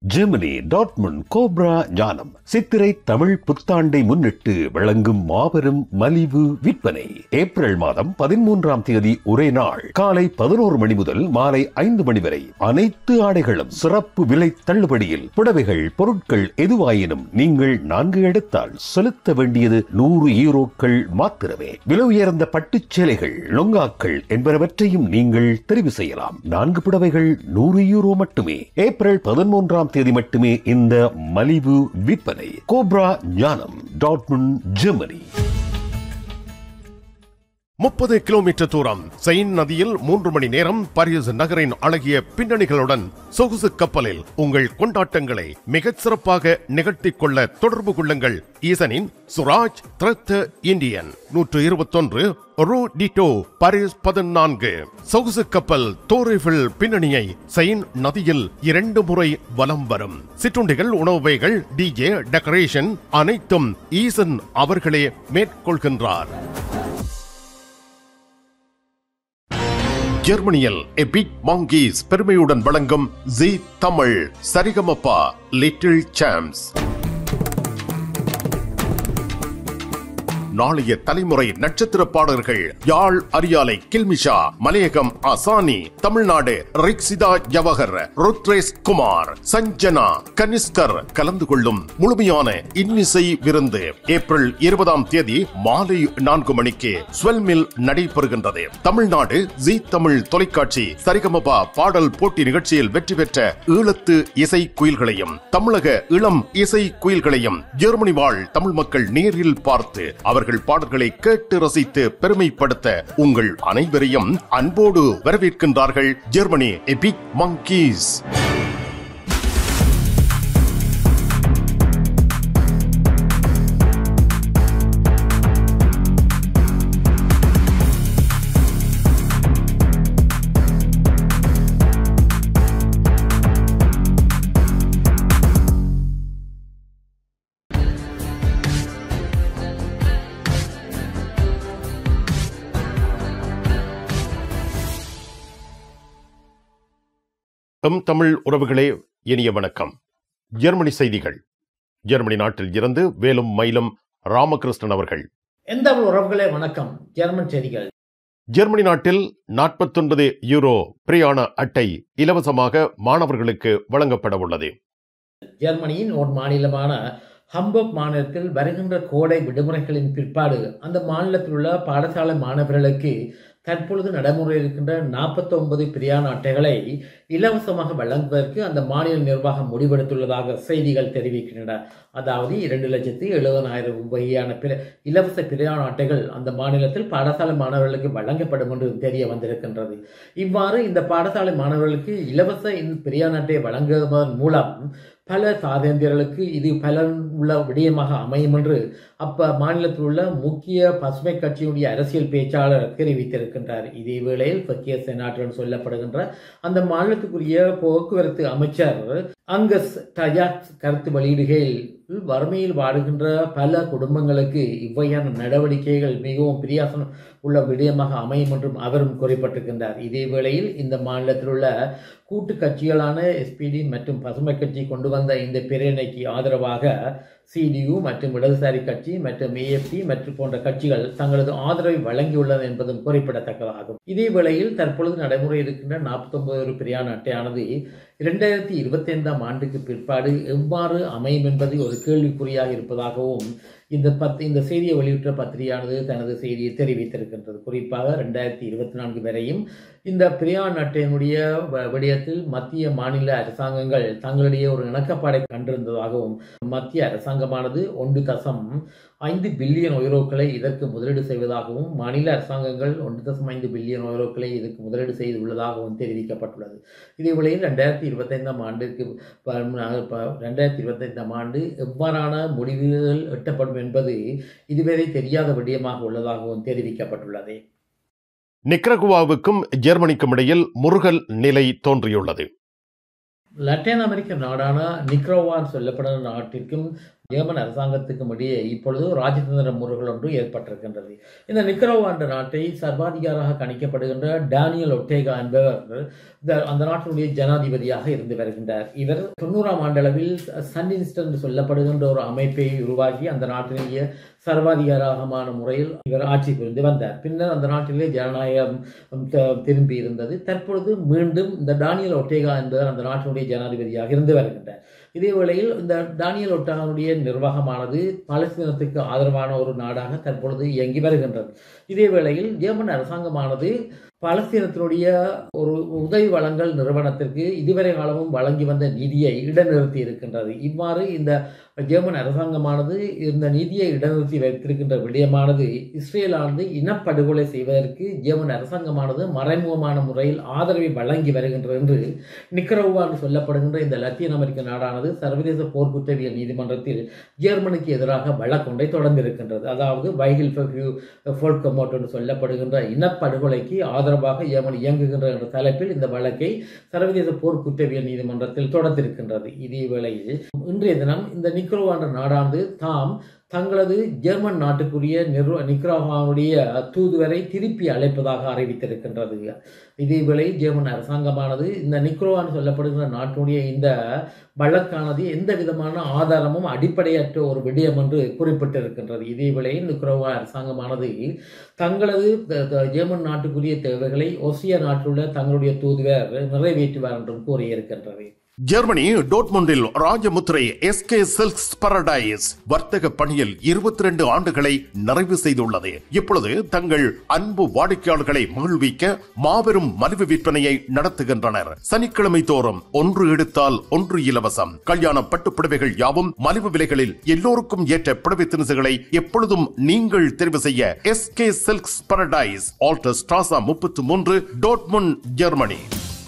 Germany Dortmund cobra ஞானம் சித்திரை தமிழ் புத்தாண்டை முன்னிட்டு வழங்கும் மாபெரும் மலிவு விற்பனை ஏப்ரல் மாதம் பதிமூன்றாம் தேதி ஒரே நாள் காலை பதினோரு மணி முதல் மாலை ஐந்து மணி வரை அனைத்து ஆடைகளும் சிறப்பு விலை தள்ளுபடியில் புடவைகள் பொருட்கள் எதுவாயினும் நீங்கள் நான்கு எடுத்தால் செலுத்த வேண்டியது நூறு ஈரோக்கள் மாத்திரமே விலை உயர்ந்த பட்டுச் சேலைகள் லொங்காக்கள் என்பனவற்றையும் நீங்கள் தெரிவு செய்யலாம் நான்கு புடவைகள் நூறு யூரோ மட்டுமே ஏப்ரல் பதிமூன்றாம் தேதி மட்டுமே இந்த மலிவு விற்பனை கோப்ரா ஞானம் டாட்மண்ட் ஜெர்மனி முப்பது கிலோமீட்டர் தூரம் செயின் நதியில் மூன்று மணி நேரம் பாரிஸ் நகரின் அழகிய பின்னணிகளுடன் சொகுசு கப்பலில் உங்கள் கொண்டாட்டங்களை மிகச் சிறப்பாக நிகழ்த்திக் கொள்ள தொடர்பு கொள்ளுங்கள் ஈசனின் சுராஜ் த்ரத் இந்தியன் நூற்று இருபத்தொன்று ரூ டிட்டோ பாரிஸ் பதினான்கு சொகுசு கப்பல் தோரிஃபில் பின்னணியை செயின் நதியில் இரண்டு முறை வலம் வரும் சிற்றுண்டிகள் உணவுகள் டிஜே டெக்கரேஷன் அனைத்தும் ஈசன் அவர்களே மேற்கொள்கின்றார் ஜெர்மனியில் எபிக் மாங்கீஸ் பெருமையுடன் வழங்கும் ஜி தமிழ் சரிகமப்பா லிட்டில் சாம்ஸ் நாளைய தலைமுறை நட்சத்திர பாடல்கள் யாழ் அரியாலை கில்மிஷா மலையகம் அசானி தமிழ்நாடு ரிக்ஸிதா ஜவஹர் ருத்ரேஷ் குமார் சஞ்சனா கனிஷ்கர் கலந்து கொள்ளும் முழுமையான இன்னிசை விருந்து ஏப்ரல் இருபதாம் தேதி மாலை நான்கு மணிக்கு ஸ்வெல்மில் நடைபெறுகின்றது தமிழ்நாடு ஜி தமிழ் தொலைக்காட்சி சரிகமபா பாடல் போட்டி நிகழ்ச்சியில் வெற்றி பெற்ற ஈழத்து இசை குயில்களையும் தமிழக இளம் இசை குயில்களையும் ஜெர்மனி வாழ் தமிழ் மக்கள் நேரில் பார்த்து அவர்கள் பாடல்களை கேட்டு ரசித்து பெருமைப்படுத்த உங்கள் அனைவரையும் அன்போடு வரவேற்கின்றார்கள் ஜெர்மனி எபிக் மங்கீஸ் எம் தமிழ் உறவுகளே இனிய வணக்கம் ஜெர்மனி செய்திகள் ஜெர்மனி நாட்டில் இருந்து வேலும் மயிலும் ராமகிருஷ்ணன் அவர்கள் எந்த உறவுகளே வணக்கம் ஜெர்மன் செய்திகள் ஜெர்மனி நாட்டில் நாற்பத்தொன்பது யூரோ பிரயாண அட்டை இலவசமாக மாணவர்களுக்கு வழங்கப்பட உள்ளது ஜெர்மனியின் ஒரு மாநிலமான ஹம்பர்க் மாநிலத்தில் வருகின்ற கோடை விடுமுறைகளின் பிற்பாடு அந்த மாநிலத்தில் உள்ள பாடசாலை மாணவர்களுக்கு தற்பொழுது நடைமுறையில் இருக்கின்ற நாற்பத்தொன்பது பிரியாண அட்டைகளை இலவசமாக வழங்குவதற்கு அந்த மாநில நிர்வாகம் முடிவெடுத்துள்ளதாக செய்திகள் தெரிவிக்கின்றன அதாவது இரண்டு லட்சத்தி எழுபதாயிரம் வகையான பிற இலவச பிரயாண அட்டைகள் அந்த மாநிலத்தில் பாடசாலை மாணவர்களுக்கு வழங்கப்படும் என்று தெரிய வந்திருக்கின்றது இவ்வாறு இந்த பாடசாலை மாணவர்களுக்கு இலவச இந்த பிரயாண அட்டையை வழங்குவதன் மூலம் பல சாதேந்தியர்களுக்கு இது பலன் உள்ள விடயமாக அமையும் என்று அப்ப மாநிலத்தில் உள்ள முக்கிய பசுமை கட்சியினுடைய அரசியல் பேச்சாளர் தெரிவித்திருக்கின்றார் இதே வேளையில் பக்கிய செனாட்டர் சொல்லப்படுகின்ற அந்த மாநிலத்துக்குரிய போக்குவரத்து அமைச்சர் அங்கஸ் டயாக் கருத்து வெளியிடுகையில் வறுமையில் வாடுகின்ற பல குடும்பங்களுக்கு இவ்வையான நடவடிக்கைகள் மிகவும் பிரியாசனம் உள்ள விடயமாக அமையும் என்றும் அவரும் குறிப்பிட்டிருக்கின்றார் இதே வேளையில் இந்த மாநிலத்தில் உள்ள கூட்டு கட்சிகளான எஸ்பிடி மற்றும் பசுமை கட்சி கொண்டு வந்த இந்த பிரேரணைக்கு ஆதரவாக சிடியு மற்றும் இடதுசாரி கட்சி மற்றும் ஏஎஃப்டி மற்றும் போன்ற கட்சிகள் தங்களது ஆதரவை வழங்கியுள்ளது என்பதும் குறிப்பிடத்தக்கதாகும் இதே வேளையில் தற்பொழுது நடைமுறை இருக்கின்ற நாற்பத்தொன்பது ஒரு பிரியாண அட்டையானது இரண்டாயிரத்தி இருபத்தி ஐந்தாம் ஆண்டுக்கு பிற்பாடு எவ்வாறு அமையும் என்பது ஒரு கேள்விக்குறியாக இருப்பதாகவும் இந்த பத் இந்த செய்தியை வெளியிட்ட பத்திரிகையானது தனது செய்தியை தெரிவித்திருக்கின்றது குறிப்பாக ரெண்டாயிரத்தி இருபத்தி நான்கு வரையும் இந்த பிரியாண் அட்டையினுடைய வ- விடயத்தில் மத்திய மாநில அரசாங்கங்கள் தங்களிடையே ஒரு இணக்கப்பாடை கண்டிருந்ததாகவும் மத்திய அரசாங்கமானது ஒன்று தசம் ஐந்து பில்லியன் யூரோக்களை இதற்கு முதலீடு செய்வதாகவும் மாநில அரசாங்கங்கள் ஒன்று தசம் ஐந்து பில்லியன் யூரோக்களை இதற்கு முதலீடு செய்துள்ளதாகவும் தெரிவிக்கப்பட்டுள்ளது இதேவேளையில் ரெண்டாயிரத்தி இருபத்தைந்தாம் ஆண்டுக்கு ப- ப- ரெண்டாயிரத்தி இருபத்தைந்தாம் ஆண்டு எவ்வாறான முடிவுகள் எட்டப்படும் என்பது இதுவரை தெரியாத விடயமாக உள்ளதாகவும் தெரிவிக்கப்பட்டுள்ளது நிக்ரகுவாவுக்கும் ஜெர்மனிக்கும் இடையில் முருகல் நிலை தோன்றியுள்ளது லத்தீன் அமெரிக்க நாடான நிக்ரோவான் சொல்லப்படுற நாட்டிற்கும் ஜெர்மன் அரசாங்கத்துக்கும் இடையே இப்பொழுது ராஜதந்திர முறைகள் ஒன்று ஏற்பட்டிருக்கின்றது இந்த நிக்கரோவா என்ற நாட்டை சர்வாதிகாராக கணிக்கப்படுகின்ற டேனியல் ஒட்டேகா என்பவர் இந்த அந்த நாட்டினுடைய ஜனாதிபதியாக இருந்து வருகின்றார் இவர் தொண்ணூறாம் ஆண்டளவில் சன்னினிஸ்டர் என்று சொல்லப்படுகின்ற ஒரு அமைப்பை உருவாக்கி அந்த நாட்டிலேயே சர்வாதிகாரமான முறையில் இவர் ஆட்சி புரிந்து வந்தார் பின்னர் அந்த நாட்டிலே ஜனநாயகம் த- திரும்பி இருந்தது தற்பொழுது மீண்டும் இந்த டானியல் ஒட்டேகா என்பவர் அந்த நாட்டினுடைய ஜனாதிபதியாக இருந்து வருகின்றார் இதே வேளையில் இந்த டானியல் ஒட்டானுடைய நிர்வாகமானது பாலஸ்தீனத்துக்கு ஆதரவான ஒரு நாடாக தற்பொழுது இயங்கி வருகின்றது இதே வேளையில் ஜெர்மன் அரசாங்கமானது பாலஸ்தீனத்தினுடைய ஒரு உதவி வழங்கல் நிறுவனத்திற்கு இதுவரை காலமும் வழங்கி வந்த நிதியை இடைநிறுத்தி இருக்கின்றது இவ்வாறு இந்த ஜெர்மன் அரசாங்கமானது இந்த நிதியை இடைநிறுத்தி வைத்திருக்கின்ற விடயமானது இஸ்ரேலானது இனப்படுகொலை செய்வதற்கு ஜெர்மன் அரசாங்கமானது மறைமுகமான முறையில் ஆதரவை வழங்கி வருகின்றது என்று நிக்கரோவா என்று சொல்லப்படுகின்ற இந்த லத்தீன் அமெரிக்க நாடானது சர்வதேச போர்க்குற்றவியல் நீதிமன்றத்தில் ஜெர்மனிக்கு எதிராக வழக்கொன்றை தொடர்ந்திருக்கின்றது அதாவது வைகில் ஃபோல்கமோட் என்று சொல்லப்படுகின்ற இனப்படுகொலைக்கு ஆதரவாக ஜெர்மனி இயங்குகின்ற என்ற தலைப்பில் இந்த வழக்கை சர்வதேச போர்க்குற்றவியல் நீதிமன்றத்தில் தொடர்ந்திருக்கின்றது இதே வேளையில் இன்றைய தினம் இந்த நிக்ரோவா என்ற நாடானது தாம் தங்களது ஜெர்மன் நாட்டுக்குரிய நிர்வ நிக்ரோவாவுடைய தூதுவரை திருப்பி அழைப்பதாக அறிவித்திருக்கின்றது இதேவேளை ஜெர்மன் அரசாங்கமானது இந்த நிக்ரோவான்னு சொல்லப்படுகிற நாட்டினுடைய இந்த வழக்கானது எந்த விதமான ஆதாரமும் அடிப்படையற்ற ஒரு விடயம் என்று குறிப்பிட்டிருக்கின்றது இதேவேளை நிக்ரோவா அரசாங்கமானது தங்களது த- த- ஜெர்மன் நாட்டுக்குரிய தேவைகளை ஒசிய நாட்டிலுள்ள தங்களுடைய தூதுவர் நிறைவேற்றுவார் என்றும் கூறியிருக்கின்றது ஜெர்மனி டோட்முண்டில் ராஜமுத்திரை எஸ்கே சில்க்ஸ் பரடைஸ் வர்த்தக பணியில் இருபத்தி ரெண்டு ஆண்டுகளை நிறைவு செய்துள்ளது இப்பொழுது தங்கள் அன்பு வாடிக்கையாளர்களை மகிழ்விக்க மாபெரும் மலிவு விற்பனையை நடத்துகின்றனர் சனிக்கிழமை தோறும் ஒன்று எடுத்தால் ஒன்று இலவசம் கல்யாண பட்டு புடவைகள் யாவும் மலிவு விலைகளில் எல்லோருக்கும் ஏற்ற புடவை தினசுகளை எப்பொழுதும் நீங்கள் தெரிவு செய்ய SK silks paradise Alter Strasse முப்பத்து மூன்று டோட்முன் ஜெர்மனி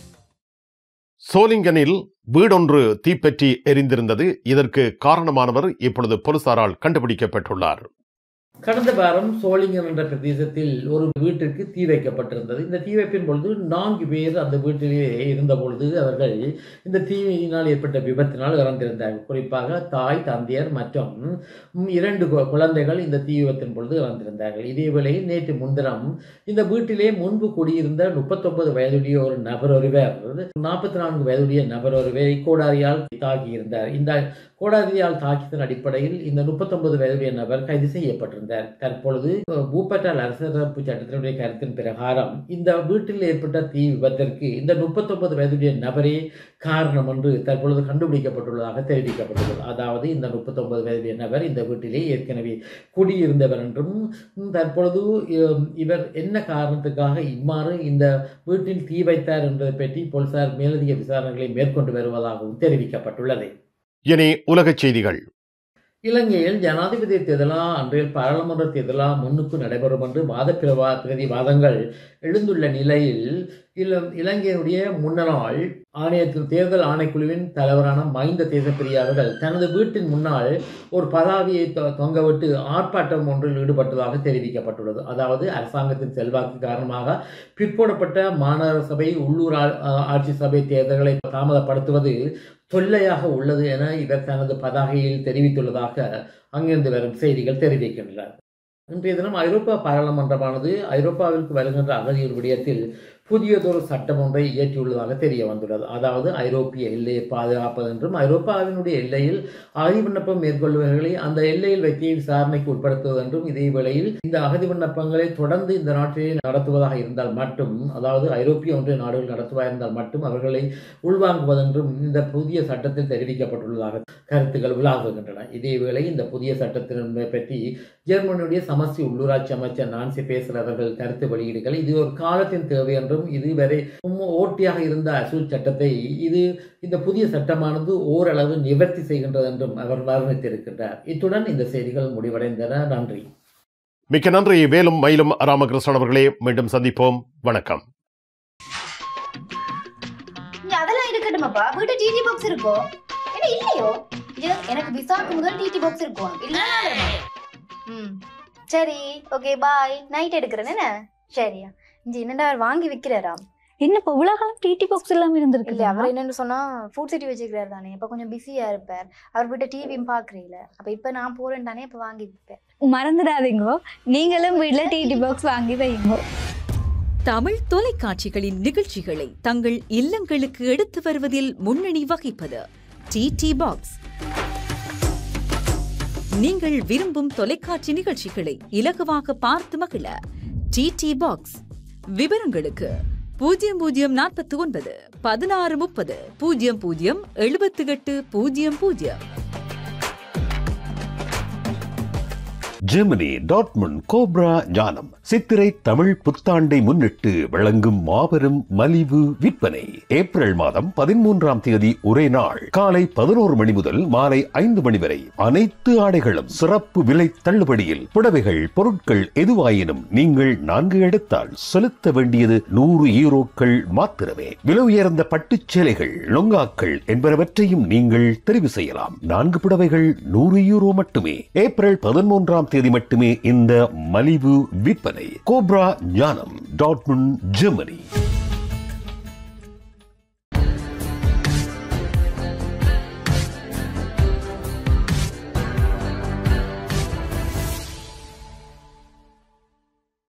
சோலிங்கனில் வீடொன்று தீப்பற்றி எரிந்திருந்தது இதற்கு காரணமானவர் இப்பொழுது போலீசாரால் கண்டுபிடிக்கப்பட்டுள்ளார் கடந்த வாரம் சோளிங்கன் என்ற பிரதேசத்தில் ஒரு வீட்டிற்கு தீ வைக்கப்பட்டிருந்தது இந்த தீ வைப்பின் பொழுது நான்கு பேர் அந்த வீட்டிலே இருந்த பொழுது அவர்கள் இந்த தீயினால் ஏற்பட்ட விபத்தினால் இறந்திருந்தார்கள் குறிப்பாக தாய் தந்தையர் மற்றும் ம், இரண்டு கு- குழந்தைகள் இந்த தீ விபத்தின் பொழுது இறந்திருந்தார்கள் இதே வேளையில் நேற்று முன்தினம் இந்த வீட்டிலே முன்பு குடியிருந்த முப்பத்தொன்பது வயதுடைய ஒரு நபர் ஒருவர் நாற்பத்தி நான்கு வயதுடைய நபர் ஒருவரை கோடாரியால் தாக்கியிருந்தார் இந்த கோடாரியால் தாக்கியதன் அடிப்படையில் இந்த முப்பத்தொன்பது வயதுடைய நபர் கைது செய்யப்பட்டிருந்தார் தற்பொழுது அஹ், பூப்பட்டால் அரசியலமைப்பு சட்டத்தினுடைய கருத்தின் பிரகாரம் இந்த வீட்டில் ஏற்பட்ட தீ விபத்திற்கு இந்த முப்பத்தொன்பது வயதுடைய நபரே காரணம் என்று தற்பொழுது கண்டுபிடிக்கப்பட்டுள்ளதாக தெரிவிக்கப்பட்டுள்ளது அதாவது இந்த முப்பத்தொன்பது வயதுடைய நபர் இந்த வீட்டிலே ஏற்கனவே குடியிருந்தவர் என்றும் ம், தற்பொழுது இம், இவர் என்ன காரணத்துக்காக இவ்வாறு இந்த வீட்டில் தீ வைத்தார் என்பதை பற்றி போலீசார் மேலதிக விசாரணைகளை மேற்கொண்டு வருவதாகவும் தெரிவிக்கப்பட்டுள்ளது இனி உலகச் செய்திகள் இலங்கையில் ஜனாதிபதி தேர்தலா அன்றைய பாராளுமன்ற தேர்தலா முன்னுக்கு நடைபெறும் என்று வாத பிரவா பிரதிவாதங்கள் எழுந்துள்ள நிலையில் இல இலங்கையினுடைய முன்னாள் ஆணையத்தின் தேர்தல் ஆணைக்குழுவின் தலைவரான மஹிந்த தேசப்பிரியா அவர்கள் தனது வீட்டின் முன்னால் ஒரு பதாவியை தொ- தொங்கவிட்டு ஆர்ப்பாட்டம் ஒன்றில் ஈடுபட்டதாக தெரிவிக்கப்பட்டுள்ளது அதாவது அரசாங்கத்தின் செல்வாக்கு காரணமாக பிற்போடப்பட்ட மாநகர சபை உள்ளூர் ஆ- ஆ- ஆட்சி சபை தேர்தல்களை தாமதப்படுத்துவது தொல்லையாக உள்ளது என இவர் தனது பதாகையில் தெரிவித்துள்ளதாக அங்கிருந்து வரும் செய்திகள் தெரிவிக்கின்றன இன்றைய தினம் ஐரோப்பா பாராளுமன்றமானது ஐரோப்பாவிற்கு வருகின்ற அகதியின் விடயத்தில் புதியதொரு சட்டம் ஒன்றை இயற்றியுள்ளதாக தெரிய வந்துள்ளது அதாவது ஐரோப்பிய எல்லையை பாதுகாப்பது என்றும் ஐரோப்பாவினுடைய எல்லையில் அகதி விண்ணப்பம் மேற்கொள்பவர்களை அந்த எல்லையில் வைத்து விசாரணைக்கு உட்படுத்துவது என்றும் இதே வேளையில் இந்த அகதி விண்ணப்பங்களை தொடர்ந்து இந்த நாட்டிலே நடத்துவதாக இருந்தால் மட்டும் அதாவது ஐரோப்பிய ஒன்றிய நாடுகள் நடத்துவதாக இருந்தால் மட்டும் அவர்களை உள்வாங்குவதென்றும் இந்த புதிய சட்டத்தில் தெரிவிக்கப்பட்டுள்ளதாக கருத்துக்கள் உலாகுகின்றன இதேவேளை இந்த புதிய சட்டத்தின் பற்றி ஜெர்மனியுடைய சமஸ்டி உள்ளூராட்சி அமைச்சர் நான்சி பேசர் அவர்கள் கருத்து வெளியீடுகள் இது ஒரு காலத்தின் தேவை என்றும் இதுவரை உம் ஓட்டியாக இருந்த அசூல் சட்டத்தை இது இந்த புதிய சட்டமானது ஓரளவு நிவர்த்தி செய்கின்றது என்றும் அவர் வர்ணித்திருக்கின்றார் இத்துடன் இந்த செய்திகள் முடிவடைந்தன நன்றி மிக்க நன்றி வேலும் மயிலும் ராமகிருஷ்ணன் அவர்களே மீண்டும் சந்திப்போம் வணக்கம் இங்க அதெல்லாம் இருக்கட்டுமாப்பா வீட்டு டிடி பாக்ஸ் இருக்கோ என்ன இல்லையோ இது எனக்கு விசாக்கு முதல் டிடி பாக்ஸ் இருக்கும் இல்ல ம் சரி ஓகே பாய் நைட் எடுக்கிறேன் என்ன சரியா இங்க என்னடா அவர் வாங்கி விற்கிறாராம் என்ன இப்போ இவ்வளவு காலம் டிடி பாக்ஸ் இல்லாம இல்ல இருந்திருக்கு அவர் என்னன்னு சொன்னா ஃபுட் சிட்டி வச்சுக்கிறாரு தானே இப்ப கொஞ்சம் பிஸியா இருப்பார் அவர் வீட்டை டிவியும் பாக்குறீங்கள அப்ப இப்ப நான் போறேன் தானே இப்ப வாங்கி விப்பேன் மறந்துடாதீங்கோ நீங்களும் வீட்ல டிடி பாக்ஸ் வாங்கி வைங்க தமிழ் தொலைக்காட்சிகளின் நிகழ்ச்சிகளை தங்கள் இல்லங்களுக்கு எடுத்து வருவதில் முன்னணி வகிப்பது டிடி பாக்ஸ் நீங்கள் விரும்பும் தொலைக்காட்சி நிகழ்ச்சிகளை இலகுவாக பார்த்து மகிழ டிடி பாக்ஸ் விவரங்களுக்கு பூஜ்ஜியம் பூஜ்ஜியம் நாற்பத்தி ஒன்பது பதினாறு முப்பது பூஜ்ஜியம் பூஜ்ஜியம் எழுபத்தி எட்டு பூஜ்ஜியம் பூஜ்ஜியம் ஜெர்மனி டாட்மண்ட் கோப்ரா ஞானம் சித்திரை தமிழ் புத்தாண்டை முன்னிட்டு வழங்கும் மாபெரும் மலிவு விற்பனை ஏப்ரல் மாதம் பதிமூன்றாம் தேதி ஒரே நாள் காலை பதினோரு மணி முதல் மாலை ஐந்து மணி வரை அனைத்து ஆடைகளும் சிறப்பு விலை தள்ளுபடியில் புடவைகள் பொருட்கள் எதுவாயினும் நீங்கள் நான்கு எடுத்தால் செலுத்த வேண்டியது நூறு யூரோக்கள் மாத்திரமே விலை உயர்ந்த பட்டுச் சேலைகள் லொங்காக்கள் என்பனவற்றையும் நீங்கள் தெரிவு செய்யலாம் நான்கு புடவைகள் நூறு யூரோ மட்டுமே ஏப்ரல் பதிமூன்றாம் தேதி மட்டுமே இந்த மலிவு விற்பனை கோப்ரா ஞானம் டாட்மண்ட் ஜெர்மனி